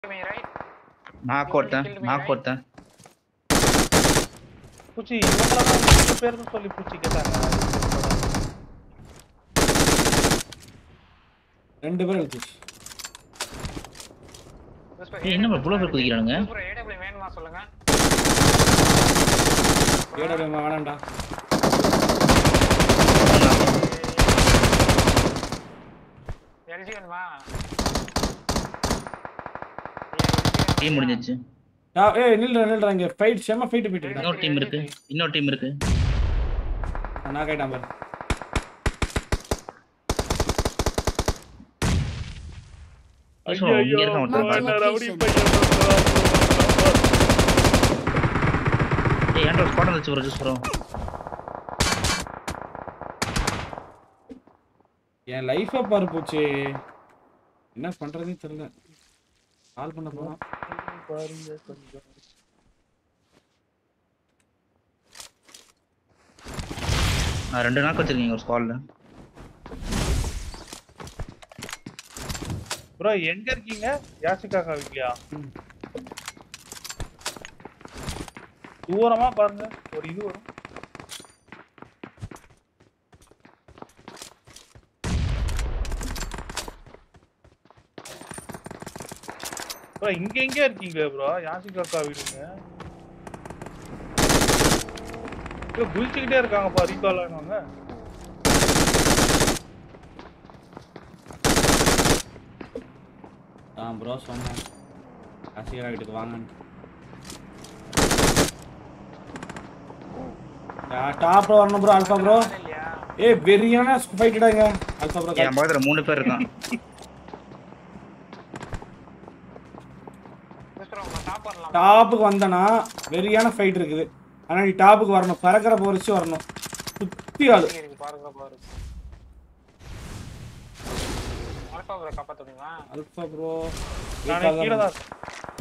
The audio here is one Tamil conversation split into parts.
me right. நாக் ஒருத்தன் நாக் ஒருத்தன் பூச்சி இவங்களெல்லாம் மூணு பேருக்கு சொல்லி பூச்சி கேட்டாங்க ரெண்டு பேரும் எழுத்துச்சு Just for ஏய், என்ன இவ்வளவு பேர் குதிக்கிறானுங்க? Just for AW வேணுமா சொல்லுங்க ஏடா வேணாம்டா எல்ஜி வேணுமா டீம் முடிஞ்சிச்சு ஆ, ஏய் நில்றா நில்றா இங்க ஃபைட் செம்ம ஃபைட் போயிட்டு இருக்கா இன்னொரு டீம் இருக்கு இன்னொரு டீம் இருக்கு நான் கேட்டான் பாரு ஐயோ, இங்க இருக்கான் ஒருத்தன் bro, என்ன ரவுடி location? பையன் ஏய் ஏன்டா ஸ்பாட் வந்துச்சு ப்ரோ ஜஸ்ட் ப்ரோ என் லைஃபை பாரு போச்சு என்ன பண்றதுன்னு தெரியல கால் பண்ண போறான் பாருங்க கொஞ்சம் நான் ரெண்டு நாக்கு வச்சிருக்கீங்க ஒரு ஸ்குவாட்ல ப்ரோ எங்க இருக்கீங்க யாசிகாக்கா வீட்லயா ம். தூரமா பாருங்க ஒரு இது வரும் ப்ரோ இங்க எங்க இருக்கீங்க ப்ரோ யாசிகாக்கா வீடுங்க ப்ரோ குளிச்சுக்கிட்டே இருக்காங்கப்பா ரீகால் ஆனவங்க ஆ ப்ரோ சொன்னேன் ரசிகரா வீட்டுக்கு வாங்கன்னு டாப்ல வரணும் ப்ரோ அல்ஃபா ப்ரோ இல்லையா ஏய் வெறியான ஃபைட்டுடாங்க அல்ஃபா ப்ரோ என் பக்கத்துல மூணு பேர் இருக்கான் Just for உங்க டாப் வரலாம் டாப்புக்கு வந்தனா வெறியான ஃபைட் இருக்குது ஆனா நீ டாப்புக்கு வரணும் பறக்கிற பொறிச்சு வரணும் சுத்தி ஆளு இருக்கு பாருங்க பாரு அல்பா ப்ரோ காப்பாத்த முடியுமா அல்ஃபா ப்ரோ நானே கீழே தான் இருக்கேன்.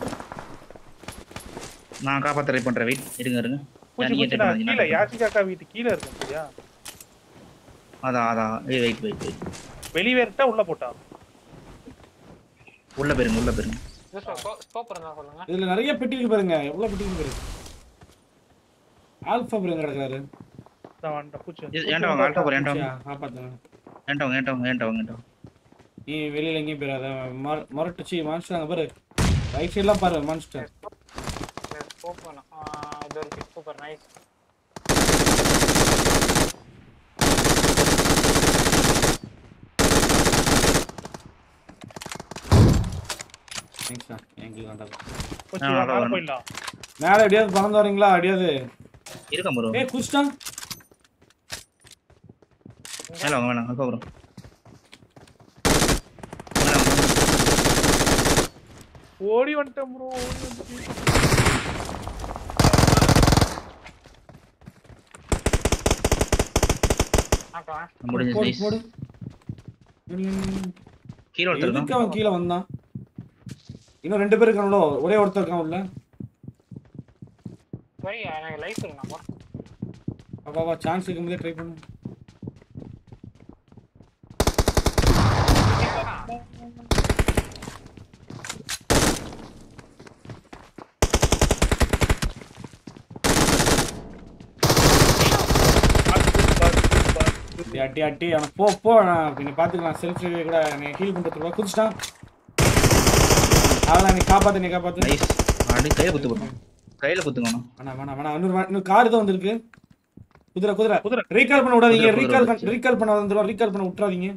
நான் காப்பாத்த ட்ரை பண்றேன் வெயிட் இருங்க இருங்க பூச்சி நீங்க பூச்சி try நான் பண்ணாதீங்க, கீழே நான் யாசிகாக்கா வீட்டு கீழே இருக்கேன் சரியா அதான் அதான் ஏய் வெயிட் வெயிட் வெயிட் வெளியே இருக்கா உள்ள போட்டா உள்ள போயிருங்க உள்ள போயிருங்க Just for ஸ்கோப் இருந்தா சொல்லுங்க இதுல நிறைய பெட்டி இருக்கு பாருங்க எவ்வளவு பெட்டி இருக்கு பாருங்க ஆல்ஃபா ப்ரோ எங்க கிடக்குறாரு நான் வந்துட்டேன் பூச்சி ஏ- ஏன்டா வாங்க ஆல்டோ போற ஏன்டா வாங்க பூச்சியா, காப்பாத்துங்க ஏன்டா வாங்க ஏன்டா வாங்க ஏன்டா வாங்க ஏன்டா வாங்க. நீ வெளியில எங்கேயும் போயிடாத மொர- மொரட்டுச்சி மான்ஸ்டர் அங்க பாரு ரைட் சைட்லாம் பாரு மான்ஸ்டர் ஸ்கோப் வேணும் ஆ, இது இருக்கு சூப்பர் நைஸ் தேங்க்ஸ்டா எங்களுக்கு வேண்டாம் பூச்சி ஆ, வா, அதான் மேல வரணும். போயிடலாம் மேல எப்படியாவது பறந்து வரீங்களா அப்படியாவது இருக்கான் ப்ரோ ஏய் குஸ்டான் மேல வாங்க வேணாம் அல்பா ப்ரோ ஓடி வந்துட்டேன் ப்ரோ ஓடி வந்துட்டேன் ஆக்கலாம் முடிஞ்சு போடு நைஸ் போடு ம், கீழே ஒருத்தர் எதுக்கு இருக்கான் அவன் கீழே வந்தான் இன்னும் ரெண்டு பேர் இருக்காங்களோ ஒரே ஒருத்தர் இருக்கான் உள்ள சரி எனக்கு லைஃப் இருக்குண்ணா அப்பா வா சான்ஸ் இருக்கும்போதே ட்ரை பண்ணு அட்டி அட்டி அட்டி அவன் போ போ நான் பின்ன பார்த்துக்கலாம் செல்ஃப் கூட நீ ஹீல் பண்ணுறது ரூபா குதிச்சிட்டான் அவளை நீ காப்பாத்து நீ காப்பாத்து நைஸ் அப்படி கையில குத்து போட்டோம் கையில குத்துங்க வேணாம் வேணாம் வேணாம் இன்னொரு வா- இன்னொரு கார் தான் வந்திருக்கு குதிரை குதிரை குதிரை. ரீகால் பண்ண விடாதீங்க குதிரை, குதிரை ரீகால் வந்துச்சு. ரீகால் பண்ண வந்துடும் ரீகால் பண்ண விட்டுறாதீங்க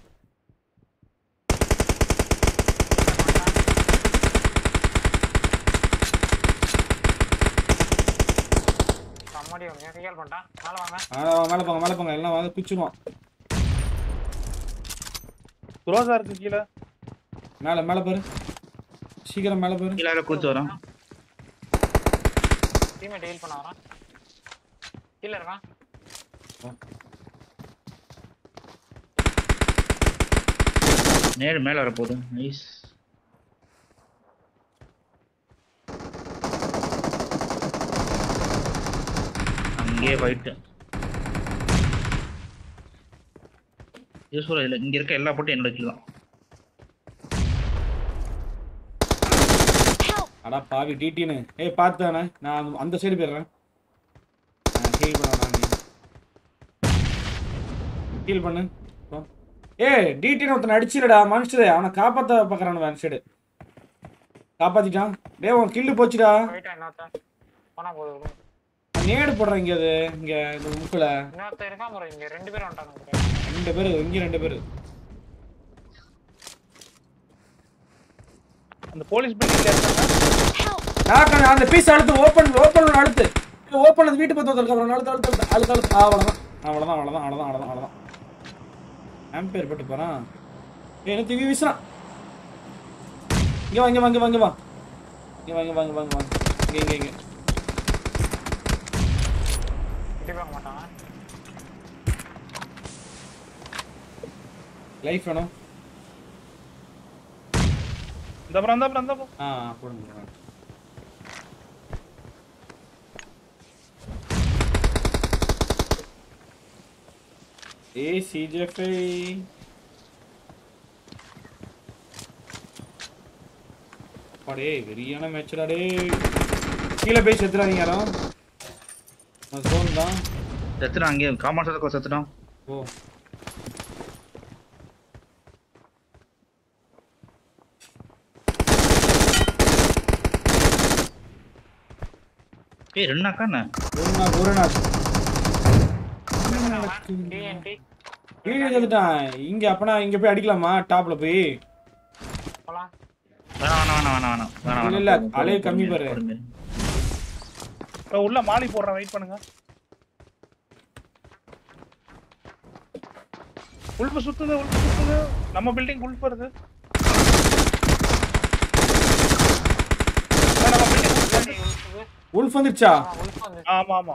கம்மாடி ஒன்று ரீகால் பண்ணிட்டான் மேலே வாங்க ஆ, மேல போங்க மேல போங்க எல்லாம் வந்து பிச்சுருவான் குரோசா இருக்கு கீழே மேல மேல பாரு சீக்கிரம் மேல பாரு கீழே குளிச்சு வரான் டீமை டீல் பண்ண வரான் கீழே இருக்கான் நேரு மேல வர போகுது நைஸ் அங்கேயே போயிட்டு யூஸ்ஃபுல்லாக இல்லை இங்கே இருக்க எல்லா போட்டும் என்னோட கீழ் தான் அடா பாவி டிடின்னு ஏய் பார்த்தானே நான் அந்த- அந்த சைடு போயிடுறேன் ஹீல் பண்ண நான் ஹீல் பண்ணு போ. ஏய் டிடின்னு ஒருத்தன் அடிச்சிருடா மனுஷரு அவனை காப்பாத்த பார்க்கறானு அந்த சைடு காப்பாத்திட்டான் டேய் உன் கில்லு போச்சுடா போயிட்டேன் இன்னொருத்தன் போனா போதும் நேடு போடுறேன் இங்க அது இங்க இந்த முக்குல இன்னொருத்தன் இருக்கான் ப்ரோ இங்க ரெண்டு பேரும் வந்துட்டாங்க bro. ரெண்டு பேரு இங்க ரெண்டு பேரு அந்த போலீஸ் பில்டிங்ல இருக்காங்க Help! நான் அந்த பீஸ் அழுத்து ஓப்பன் ஓப்பன் அழுத்து ஓப்பன் அந்த வீட்டு பத்து அப்புறம் அழுத்து அழுத்து அழுத்து அழுத்து அழுத்து அவ்வளோதான் அவ்வளோதான் அவ்வளோதான் அவ்வளோதான் அவ்வளோதான் அவ்வளோதான் ஆம்பேர் பட்டு போறான் ஏய் என்ன தூக்கி வீசுறான் இங்க வா இங்க வாங்க வாங்க வா இங்க வாங்க வாங்க வாங்க வாங்க இங்க இங்க இங்க எட்டி பார்க்க மாட்டான் லைஃப் வேணும் இந்த அப்புறம் அந்த அப்புறம் அந்த அப்புறம் ஆ போடுங்க போடுங்க. ஏய் சிஜெஃபை அடே வெறியான மேட்ச்டா டேய் கீழே போய் செத்துறாதீங்க யாரும் ஜோன் தான் செத்துட்டான் அங்கே காமன் சதக்கோ செத்துட்டான் ஓ ஏய் ரெண்டு அக்கா என்ன ஒரு நாள் ஒரு நாள் என்ன நடக்குது? டிஎன்டி கீழே செத்துட்டான் இங்க அப்பனா இங்க போய் அடிக்கலாமா டாப்ல போய் போலாம் வேணாம் வேணாம் வேணாம் வேணாம் வேணாம் வேணாம் இல்ல, இல்ல, போதும், அலைய போதும், கம்மி பொறுமையா, பாரு. பொறுமையா. இப்ப உள்ள மாலி போடுறேன் வெயிட் பண்ணுங்க உள்பு சுத்துது உள்பு சுத்துது நம்ம பில்டிங் உள்பு வருது ஆ, நம்ம building உள்பு வருது. உள்ஃபுது உல்ஃப் வந்துருச்சா ஆ உள்ஃபு வந்து ஆமா ஆமா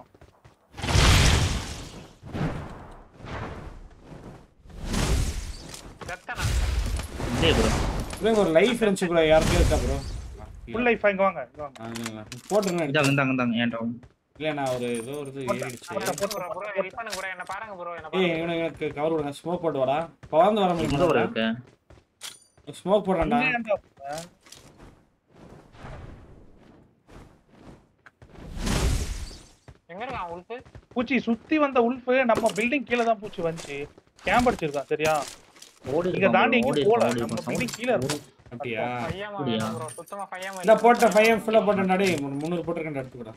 செத்தனா டேய் bro. ப்ரோ ஒரு லைஃப் இருந்துச்சு ப்ரோ யாருக்கே இருக்கா ப்ரோ ஃபுல் லைஃப் இங்க வாங்க இங்க வாங்க போட்டுருங்க இந்தாங்க இந்தாங்க இந்தாங்க ஏன்டா இல்ல நான் ஒரு ஏதோ ஒரு இது ஏறிடுச்சு ப்ரோ ப்ரோ ஹெல்ப் பண்ணுங்க ப்ரோ என்ன பாருங்க ப்ரோ என்ன ஏய் பாருங்க இவனை எனக்கு கவர் விடுங்க ஸ்மோக் போட்டு வாடா பவர்ந்து வர எங்க bro முடியும் இருக்க ஸ்மோக் போடுறேன்டா இங்க ஏன்டா போற? எங்க இருக்கான் உள்ஃபு பூச்சி சுத்தி வந்த உள்ஃபு நம்ம பில்டிங் கீழ தான் பூச்சி வந்துச்சு கேம்ப் அடிச்சிருக்கான் சரியா ஓடி இங்க தாண்டி ஓடி எங்கேயும் போல ஓடி நம்ம sound. பில்டிங் கீழ இருக்கும் அப்படியா ஃபையாமா அப்படியா? வேணும் ப்ரோ சுத்தமா ஃபையாமா இந்த போட்ட ஃபைவ் ஃபுல்லா போட்டேன்டா டேய் ஒரு முந்நூறு போட்டிருக்கேன் எடுத்துக்கூடா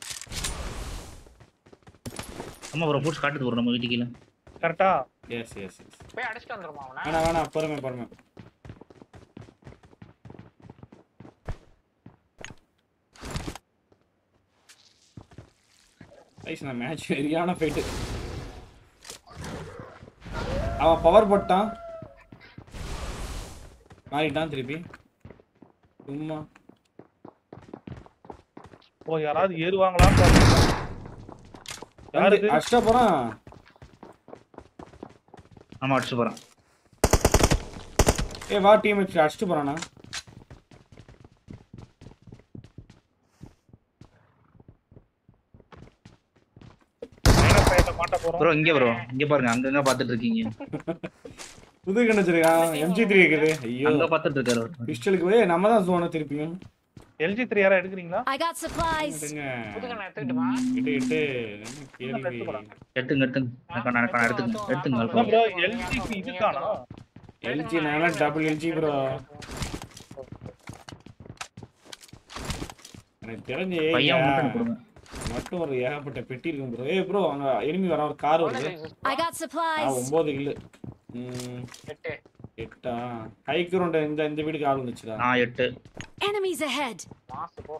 ஆமா ப்ரோ புடிச்சு காட்டுது ப்ரோ நம்ம வீட்டுக்கு கீழே கரெக்டா எஸ் எஸ் எஸ் போய் அடிச்சிட்டு வந்துருமா அவன வேணா வேணா பொறுமை பொறுமை ஐஸ் நான் மேட்ச் சரியான ஃபைட்டு அவன் பவர் போட்டான் மாறிட்டான் திருப்பி சும்மா ஓ யாராவது ஏறுவாங்களான்னு பாருங்க. யாருக்கு அஷ்டா போறான் ஆமா அடிச்சு போறான் ஏ வா டீம் அடிச்சுட்டு போறானா மைனஸ் ஃபைவ்ல மாட்ட போறோம் ப்ரோ இங்க ப்ரோ இங்க பாருங்க அங்கங்க பாத்துட்டு இருக்கீங்க புது கண்ணு வச்சிருக்கான் எம்ஜி த்ரீ இருக்குது ஐயோ அங்க பாத்துட்டு இருக்காரு அவரு. பிஸ்டலுக்கு போய் நம்ம தான் சோன திருப்பியும் எல்ஜி த்ரீ யாரா எடுக்கிறீங்களா I got supplies. விடுங்க. புதுக்கண்ண எடுத்துக்கிட்டுமா இட்டு இட்டு என்ன கேள்வி எடுத்துக்கலாம். எடுத்துங்க எடுத்துங்க எனக்கு நான் எனக்கு நான் எடுத்துங்க எடுத்துங்க அதான் அல்பா ப்ரோ எல்ஜிக்கு இதுக்கானா எல்ஜி நல்லா டபுள் எல்ஜி ப்ரோ எனக்கு தெரிஞ்சு பையன் ஏன் மட்டும் கொடுங்க மட்டும் ஒரு ஏகப்பட்ட பெட்டி இருக்கும் ப்ரோ ஏய் ப்ரோ அங்க எனிமி வர ஒரு கார் வருது I got ஆ supplies. ஒன்பது கில்லு ம் எட்டு எட்டா ஹை கிரவுண்ட் இந்த இந்த வீட்டுக்கு ஆள் வந்துச்சுடா நான் எட்டு Enemies ahead. மாசு போ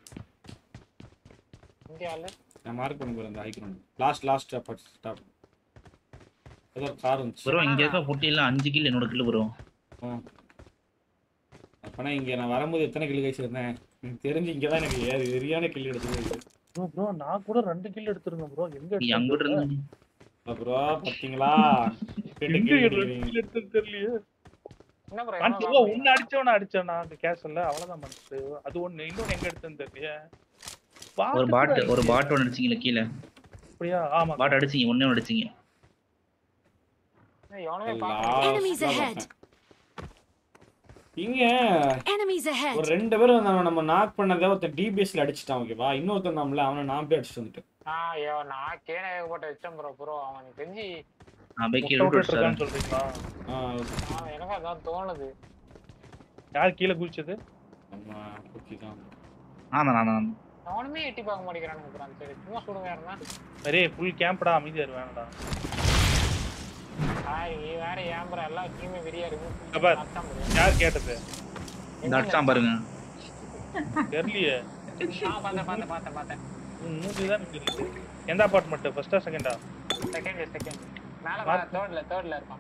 இந்தியால நான் மார்க் பண்ணி போறேன் இந்த high ground last last stop stop ஏதோ ஒரு கார் வந்துச்சு ப்ரோ இங்க இருக்க பொட்டியில அஞ்சு கில் என்னோட கில்லு ப்ரோ ம். அப்பனா இங்க நான் வரும்போது எத்தனை கில்லு கழிச்சிருந்தேன் எனக்கு தெரிஞ்சு இங்க தான் எனக்கு ஏறு வெறியான கில்லு எடுத்து ப்ரோ ப்ரோ நான் கூட ரெண்டு கில் எடுத்துருங்க ப்ரோ எங்க நீ அங்கிட்டு எடுத்தீங்க? ப்ரோ இருந்து பாத்தீங்களா ரெண்டு எங்க kill ரெண்டு அடிக்கிறீங்க. kill எடுத்தது தெரியலையே என்ன ப்ரோ காமிச்சு, ஓ உன்னை அடிச்சவன அடிச்சவனா அந்த கேஸ்ல அவ்வளவுதான் மனசு அது ஒண்ணு இன்னொன்னு எங்க எடுத்தேன்னு தெரியலையே ஒரு பாட்டு பாட்டு கூட ஒரு இல்லையே. பாட்டு ஒன்று அடிச்சிங்கல கீழே அப்படியா ஆமா பாட்டு அடிச்சிங்க ஒண்ணே ஒன்று அடிச்சிங்க எவனுமே Last பாக்க Enemies தான் ahead. பார்த்தேன். இங்க Enemies ahead! ஒரு ரெண்டு பேரும் நம்ம நம்ம நாக் பண்ணதை ஒருத்தன் டிபிஎஸ்ல அடிச்சிட்டான் ஓகேவா இன்னொருத்தன் நம்மள அவனை நான் போய் அடிச்சுட்டு வந்துட்டேன் நான் ஐயோ நான் கேன ஏகப்பட்ட வச்சேன் ப்ரோ ப்ரோ அவனுக்கு தெரிஞ்சு நான் போய் கீழே விட்டு விட்டு இருக்கான்னு சொல்றீங்களா ஆ, நான் எனக்கு அதான் தோணுது யார் கீழே குதிச்சது நம்ம குக்கி தான் ஆனா நான் நான் அவனுமே எட்டி பார்க்க மாட்டேங்கிறானுங்க ப்ரோ அந்த சரி சும்மா சுடுங்க யாருன்னா அரே ஃபுல் கேம்ப்டா அமைதியா இரு வேணடா ஆய் நீ வேற ஏன் ப்ரோ எல்லா டீமே வெறியா இருக்கு இங்க பாரு. அதான் bro. யார் கேட்டது இந்த அடிச்சான் பாருங்க தெரியலையே ஆ பார்த்தேன் பார்த்தேன் பார்த்தேன் பார்த்தேன் உன் மூஞ்சி தான் தெரியுது எந்த அபார்ட்மெண்ட் ஃபர்ஸ்டா செகண்டா செகண்ட் செகண்ட் மேல வா தேர்ட்ல தேர்ட்ல இருப்பான்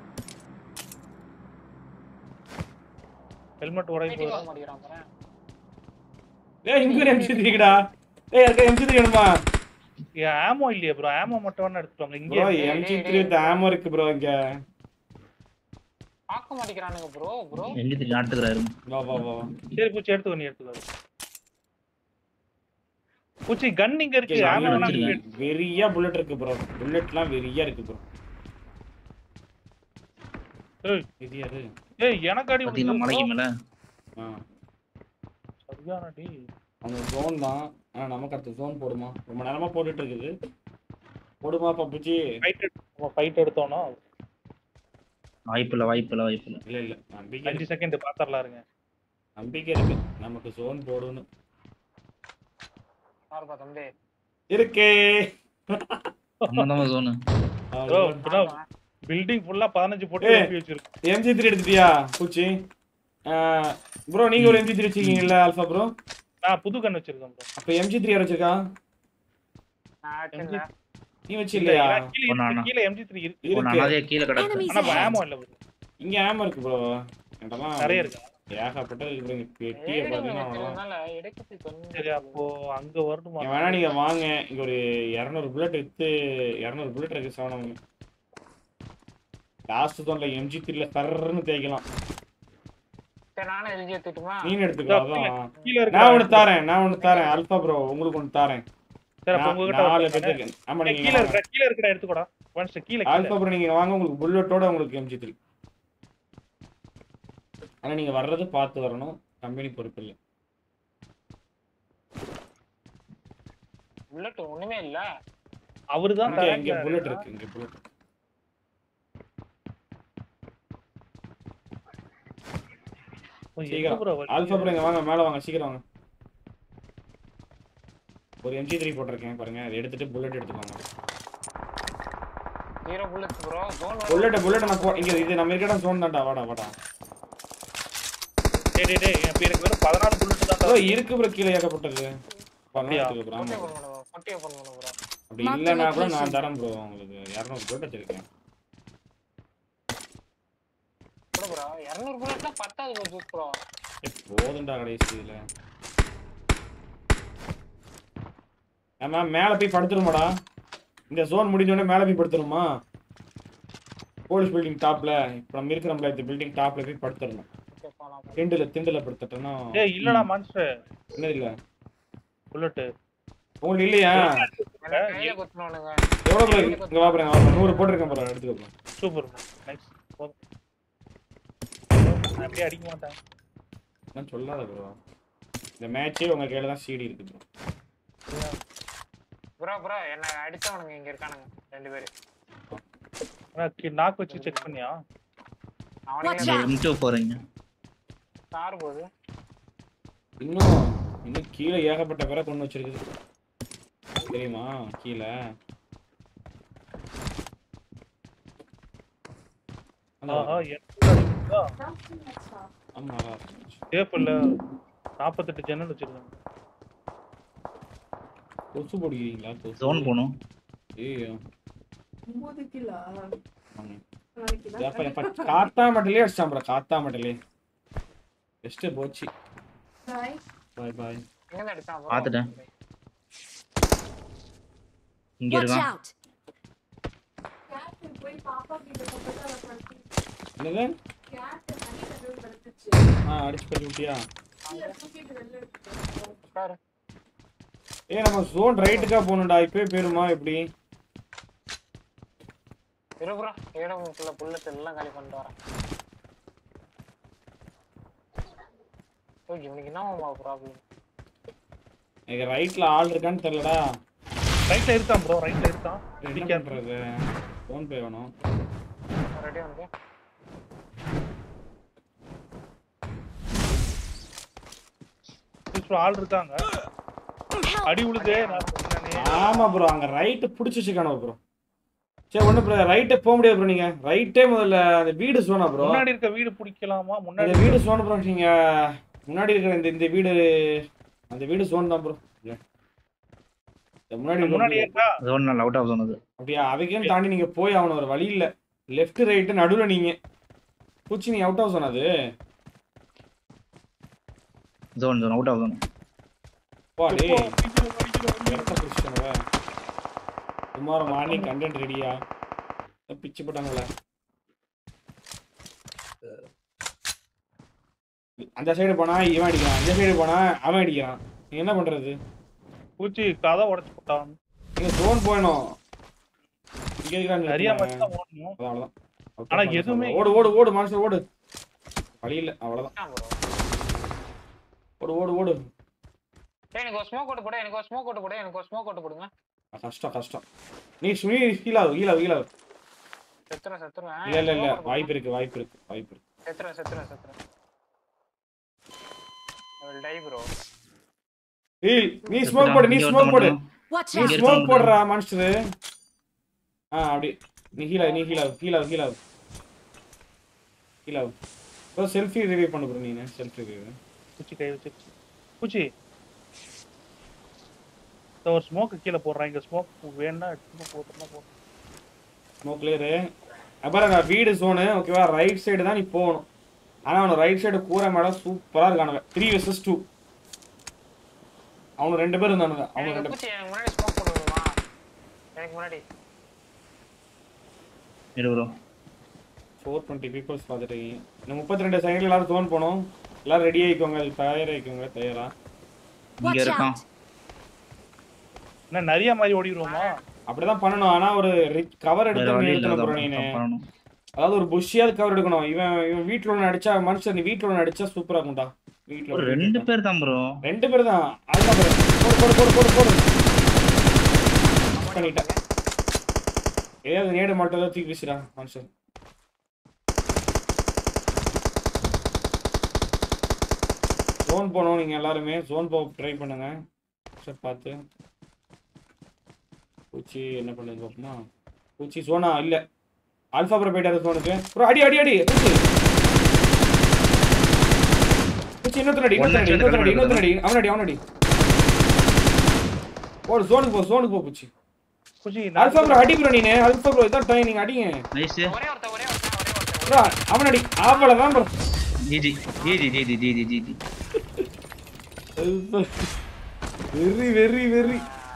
ஹெல்மெட் உடைய எட்டி போகுது பார்க்க மாட்டேங்கிறான் பாரு ஏய் இங்க ஒரு எம்சி த்ரீடா ஏய் இருக்க எம்சி த்ரீ வேணுமா ஆமோ இல்லையா ப்ரோ ஆமோ மட்டும் வேணா எடுத்துட்டு வாங்க இங்கே bro MC three with ammo இருக்கு ப்ரோ இங்க பார்க்க மாட்டேங்கிறானுங்க ப்ரோ ப்ரோ எங்க திரும்பி நாட்டுக்கிறாரு வா வா வா வா. சரி பூச்சி எடுத்துக்கோ நீ எடுத்துக்கோ பூச்சி கன் இங்க இருக்கு இங்க ஆமோ வேணா வச்சிருக்கேன். இங்க எடு. வெறியா புல்லட் இருக்கு ப்ரோ புல்லட்லாம் வெறியா இருக்கு ப்ரோ ஏய், வெறியா இரு ஏய் எனக்கு அடி பாத்தீங்கன்னா விழுது மலைக்கு bro. மேல ஆ சரியான அடி அந்த ஜோன் தான் ஆனா நமக்கு அடுத்த ஜோன் போடுமா ரொம்ப நேரமா போட்டுட்டு இருக்குது போடுமா பப்புச்சி ஃபைட் ஃபைட் எடுத்தோம்னா வாய்ப்பு இல்ல வாய்ப்பு இல்ல வாய்ப்பு இல்ல இல்ல இல்ல நம்பிக்கை அஞ்சு இருக்கு. செகண்ட் பாத்தரலாம் இருங்க நம்பிக்கை இருக்கு நமக்கு ஜோன் போடணும் பாருப்பா தம்பி இருக்கே நம்ம தான் சோனு ப்ரோ இப்பதான் பில்டிங் ஃபுல்லா பதினஞ்சு போட்டு ஏய். எழுப்பி வச்சிருக்கு எம்ஜி த்ரீ எடுத்துட்டியா பூச்சி ப்ரோ நீங்க ஒரு எம்ஜி த்ரீ வச்சிருக்கீங்கல்ல ஆல்ஃபா ப்ரோ நான் புது கன் வச்சிருக்கேன் ப்ரோ அப்ப எம்ஜி த்ரீ யார் வச்சிருக்கா நான் வச்சிருந்தேன் நீ வச்சு இல்லையா கீழே ஒண்ணு இருக்கு, அண்ணா. கீழே எம்ஜி த்ரீ இருக்கு ஒரு இருக்கு அனாதையா கீழே கிடக்கு Enemies ஆனா ahead! ஆமோ இல்ல bro. இங்க ஆமா இருக்கு ப்ரோ என்கிட்டலாம் நிறைய இருக்கா ஏகப்பட்டது இருக்கு bro. இங்க பெட்டியை ஏழு பாத்தீங்கன்னா அவ்வளவுதான். வச்சிருந்தனால எடுக்கிறதுக்கு கொஞ்சம் சரி அப்போ அங்க வரணுமா இங்க வேணா நீங்க வாங்க இங்க ஒரு இரநூறு புல்லட் வித்து இரநூறு புல்லட் இருக்கு சவனம் லாஸ்ட் தோன்ல எம்ஜி த்ரீல சர்ன்னு தேய்க்கலாம் சரி நானும் எழுதி எடுத்துட்டுமா நீங்க எடுத்துக்கோ அதான் கீழே இருக்கு நான் ஒண்ணு தாரேன் நான் ஒண்ணு தாரேன் அல்பா ப்ரோ உங்களுக்கு ஒண்ணு தாரேன் சரி அப்ப நா- உங்ககிட்ட நாலு ஒரு பேத்துக்கு ஆமா கீழே நீங்க இருக்கடா கீழே இருக்கடா எடுத்துக்கோடா ஒன்ஸ் கீழே கீழே ஆல்பா ப்ரோ நீங்க வாங்க உங்களுக்கு புல்லட்டோட உங்களுக்கு எம்ஜி த்ரீ ஆனா நீங்க வர்றது பார்த்து வரணும் கம்பெனி பொறுப்பு இல்லை புல்லட் ஒண்ணுமே இல்ல அவருதான் இங்க இங்க தராங்க. புல்லட் இருக்கு இங்க புல்லட் ஓ, எங்க சீக்கிரம். bro வழி? ஆல்பா ப்ரோ இங்க வாங்க மேல வாங்க சீக்கிரம் வாங்க ஒரு எம்ஜி த்ரீ போட்டிருக்கேன் பாருங்க அதை எடுத்துட்டு புல்லட் எடுத்துக்கோங்க zero bullet bro zone bullet bullet நான் போ இங்க இது நம்ம இருக்கிற ஜோன் தான்டா வாடா வாடா டேய் டேய் டேய் இப்ப எனக்கு வெறும் பதினாலு புல்லட் தான் ப்ரோ இருக்கு ப்ரோ கீழே ஏகப்பட்டது அப்படியா? பண்ணலாம் ப்ரோ பொட்டி ஓபன் பண்ணுவோம் பொட்டி ஓபன் பண்ணுவோம் ப்ரோ அப்படி Mark the இல்லைன்னா கூட நான் location. தரேன் ப்ரோ உங்களுக்கு இரநூறு புல்லட் வச்சிருக்கேன் கூட ப்ரோ 200 புல்லட்லாம் பத்தாது ப்ரோ ஜூஸ் ப்ரோ ஏய், போதும்டா கடைசி இதுல ஆமா மேல போய் படுத்துருமாடா இந்த ஜோன் முடிஞ்ச உடனே மேல போய் படுத்துருமா போலீஸ் பில்டிங் டாப்ல இப்ப நம்ம இருக்கிறோம்ல இந்த பில்டிங் டாப்ல போய் படுத்துடணும் ஓகே போலாம் திண்டுல திண்டுல படுத்துட்டோம்னா டேய் இல்லடா மான்ஸ்டர் என்ன இல்ல புல்லட் உங்களுக்கு இல்லையா எனக்கு கையில குத்துனானுங்க எவ்வளவு ப்ரோ இங்க வா பாருங்க வா பாருங்க. நூறு போட்டிருக்கேன் ப்ரோ எடுத்துக்கோ ப்ரோ சூப்பர் நைஸ் போதும் நான் அப்படியே அடிக்க மாட்டேன் நான் சொல்லாத ப்ரோ இந்த மேட்சே உங்க கையில தான் சீடி இருக்கு ப்ரோ ப்ரோ ப்ரோ என்ன அடிச்சவனுங்க இங்க இருக்கானுங்க ரெண்டு பேரு ஆனா நாக்கு வச்சு செக் பண்ணியா Watch அவனுங்க out! எம்டோ போறீங்க கார் போகுது இன்னும் இன்னும் கீழே ஏகப்பட்ட பேரை கொண்டு வச்சிருக்குது தெரியுமா கீழே அந்த- ஆஹா எனக்கு அடிக்குதா ஆமா நல்லா இருந்துச்சு. சேஃப் இல்ல நாற்பத்தெட்டு ஜன்னல் வச்சிருக்காங்க கொசு பிடிக்கிறீங்களா கொசு ஜோன் போகணும் ஐயோ ஒன்பது கிலோ ஆமா. நாளைக்கு தான் எப்ப- எப்ப காத்தா மட்டலே அடிச்சான் ப்ரோ காத்தா மட்டலே பெஸ்ட் போச்சு Bye. பாய் பாய் எங்க இருந்து அடிச்சான் bro? பாத்துட்டேன். இங்க Watch இருக்கான் out! Cat போய் பாப்பா கிட்ட போட்டு அதை படுத்து என்னது cat தண்ணி கதவு படுத்துச்சு ஆ அடிச்சு பண்ணி விட்டியா கீழே தூக்கிட்டு வெளில எடுத்துட்டு உட்காரு. ஏ நம்ம ஜோன் ரைட்டுக்கா போகணும்டா இப்பவே போயிருமா எப்படி இரு bro. இடம் ஃபுல்லா புல்லட் எல்லாம் காலி பண்ணிட்டு வரேன் ஓ இவனுக்கு என்ன ப்ராப்ளம் எனக்கு ரைட்ல ஆள் இருக்கான்னு தெரியலடா ரைட்ல இருக்கான் ப்ரோ ரைட்ல இருக்கான் என்ன இடிக்காம. பண்றது ஃபோன் பே வேணும் ரெடி வந்து சுற்று ஆள் இருக்காங்க அடி உழுது நான் சொன்னேனே ஆமா ப்ரோ அங்க ரைட்டு பிடிச்சி வச்சுக்கானோ ப்ரோ சரி ஒண்ணு ப்ரோ ரைட்டே போக முடியாது ப்ரோ நீங்க ரைட்டே முதல்ல அந்த வீடு சோனா ப்ரோ முன்னாடி இருக்க வீடு பிடிக்கலாமா அந்த முன்னாடி வீடு சோன் ப்ரோ நீங்க முன்னாடி இருக்கிற இந்த இந்த வீடு அந்த வீடு சோன் தான் ப்ரோ முன்னாடி இருக்கிற முன்னாடி வீடு. இருக்கா ஜோன் நல்ல அவுட் ஆஃப் ஜோன் அது அப்படியா அவைக்கும் தாண்டி நீங்க போய் அவன ஒரு வழி இல்ல லெஃப்ட் ரைட்டு நடுவுல நீங்க பூச்சி நீ அவுட் ஆஃப் சொன்னது zone zone out of zone பா டேய் இப்போ அடிக்கிறோம், அடிக்கிறோம், அடிக்கிறோம். இடத்த பிடிச்சிட்டானுவ டுமாரோ மார்னிங் கண்டென்ட் ரெடியா பிச்சு போட்டாங்கல்ல அந்த சைடு போனா இவன் அடிக்கிறான் அந்த சைடு போனா அவன் அடிக்கிறான் நீ என்ன பண்றது பூச்சி கதை உடைச்சு போட்டான் நீங்க ஜோன் போயணும் இங்க இருக்கிறான் நிறைய நிறுத்துனாங்க. மட்டும் தான் ஓடணும் அவ்வளவுதான் ஆனா எதுவுமே- ஓடு ஓடு ஓடு மனுஷன் ஓடு வழி இல்ல அவ்வளவுதான் ப்ரோ ஓடு ஓடு ஓடு எனக்கு ஒரு ஸ்மோக் போட்டு போடு எனக்கு ஒரு ஸ்மோக் போட்டு போடு எனக்கு ஒரு ஸ்மோக் போட்டு போடுங்க கஷ்டம் கஷ்டம் நீ சுமி ஹீலாவு ஹீலாவு ஹீலாவு செத்துறேன் செத்துறேன் இல்ல இல்ல இல்ல வாய்ப்பு இருக்கு வாய்ப்பு இருக்கு வாய்ப்பு இருக்கு செத்துறேன் செத்துறேன் செத்துறேன் டை ப்ரோ ஏய் நீ ஸ்மோக் போடு நீ ஸ்மோக் போடு Watch நீ out! இங்க ஸ்மோக் இருக்கான் போடுறா மனுஷரு ஆ அப்படி நீ ஹீலா நீ ஹீலாவு ஹீலாவு ஹீலாவு ஹீலாவு ப்ரோ செல்ஃபி ரிவ்யூ பண்ணு ப்ரோ நீ செல்ஃபி ரிவ்யூ பூச்சி கை வச்சிருச்சு பூச்சி இந்த ஒரு ஸ்மோக்கு கீழே போடுறான் இங்க ஸ்மோக் வேணும்னா எடுத்து போட்டுனா போட்டு ஸ்மோக் கிளியரு அப்புறம் நான் வீடு சோனு ஓகேவா ரைட் சைடு தான் நீ போகணும் ஆனா அவன் ரைட் சைடு கூரை மேல சூப்பரா இருக்கானுங்க த்ரீ வெர்சஸ் டூ அவனு ரெண்டு பேர் இருந்தானுங்க அவனு எனக்கு ரெண்டு பூச்சி எனக்கு முன்னாடி ஸ்மோக் போட்டு விடுமா எனக்கு முன்னாடி இரு ப்ரோ ஃபோர் டுவெண்ட்டி பீப்புள்ஸ் பார்த்துட்டீங்க இந்த முப்பத்தி ரெண்டு செகண்ட்ல எல்லாரும் தோன் போனோம் எல்லாரும் ரெடி ஆயிக்கோங்க தயார் ஆயிக்கோங்க தயாரா இங்க Watch இருக்கான் out! என்ன நிறைய மாதிரி ஓடிடுவோமா அப்படிதான் பண்ணணும் ஆனா ஒரு கவர் வேற எடுத்து வழி இல்ல எடுக்கணும் bro அதான் நீனு பண்ணணும் அதாவது ஒரு புஷ்ஷியாவது கவர் எடுக்கணும் இவன் இவன் வீட்டுல ஒன்று அடிச்சா மனுஷன் நீ வீட்டுல ஒன்று அடிச்சா சூப்பரா இருக்கும்டா வீட்டுல ஒரு ஒண்ணு ரெண்டு அடிச்சா. பேர் தான் ப்ரோ ரெண்டு பேர் தான் அதுதான் பாரு. போடு போடு போடு போடு போடு பண்ணிட்டேன் ஏதாவது நேடு மட்டும் தான் தூக்கி வீசுடா மனுஷன் ஜோன் போனோம் நீங்க எல்லாருமே ஜோன் போக ட்ரை பண்ணுங்க சரி பார்த்து பூச்சி என்ன பண்ணுது பார்ப்போமா பூச்சி சோனா இல்ல ஆல்ஃபா ப்ரோ போயிட்டாரு சோனுக்கு ப்ரோ அடி அடி அடி பூச்சி பூச்சி இன்னொருத்தர் அடி இன்னொருத்தர் அடி இன்னொருத்தர் அடி இன்னொருத்தர் அடி அவனடி அவனடி ஓடு சோனுக்கு போ சோனுக்கு போ பூச்சி பூச்சி ஆல்ஃபா ப்ரோ அடி ப்ரோ நீனு ஆல்ஃபா ப்ரோ இதான் டைம் நீங்க அடிங்க நைஸ் ஒரே ஒருத்தன் ஒரே ஒருத்தன் ஒரே ஒருத்தன் ப்ரோ அவனடி அவ்வளவுதான் bro GG GG GG GG GG very very very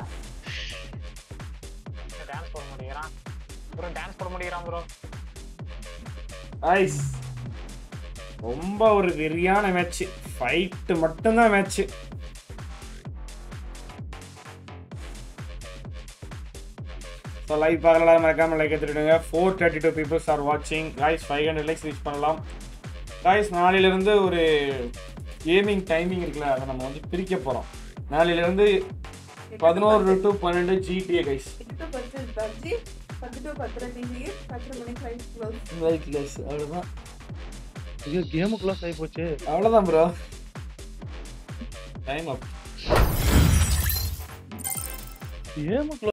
dance போட முடியறான் ப்ரோ டான்ஸ் போட முடியறான் ப்ரோ ஐஸ் ரொம்ப ஒரு வெறியான மேட்ச் ஃபைட் மட்டும்தான் மேட்ச் ஸோ லைவ் பார்க்கலாம் மறக்காம லைக் எடுத்துடுங்க four thirty two peoples are வாட்சிங் guys five hundred likes reach பண்ணலாம் காய்ஸ் நாளையிலிருந்து ஒரு கேமிங் டைமிங் இருக்குல்ல அதை நம்ம வந்து பிரிக்க போகிறோம் நாளையிலிருந்து பதினோரு டு பன்னெண்டு ஜிடிஏ கைஸ் எட்டு பத்து பப்ஜி பத்து டு பத்தரை டிவி பத்தரை மணிக்கு லைட் க்ளோஸ் லைக்லெஸ் அவ்வளோதான் ஐயோ கேமுக்குள்ள ஆகி போச்சு அவ்வளோதான் ப்ரோ டைம் அப் கேமுக்குள்ள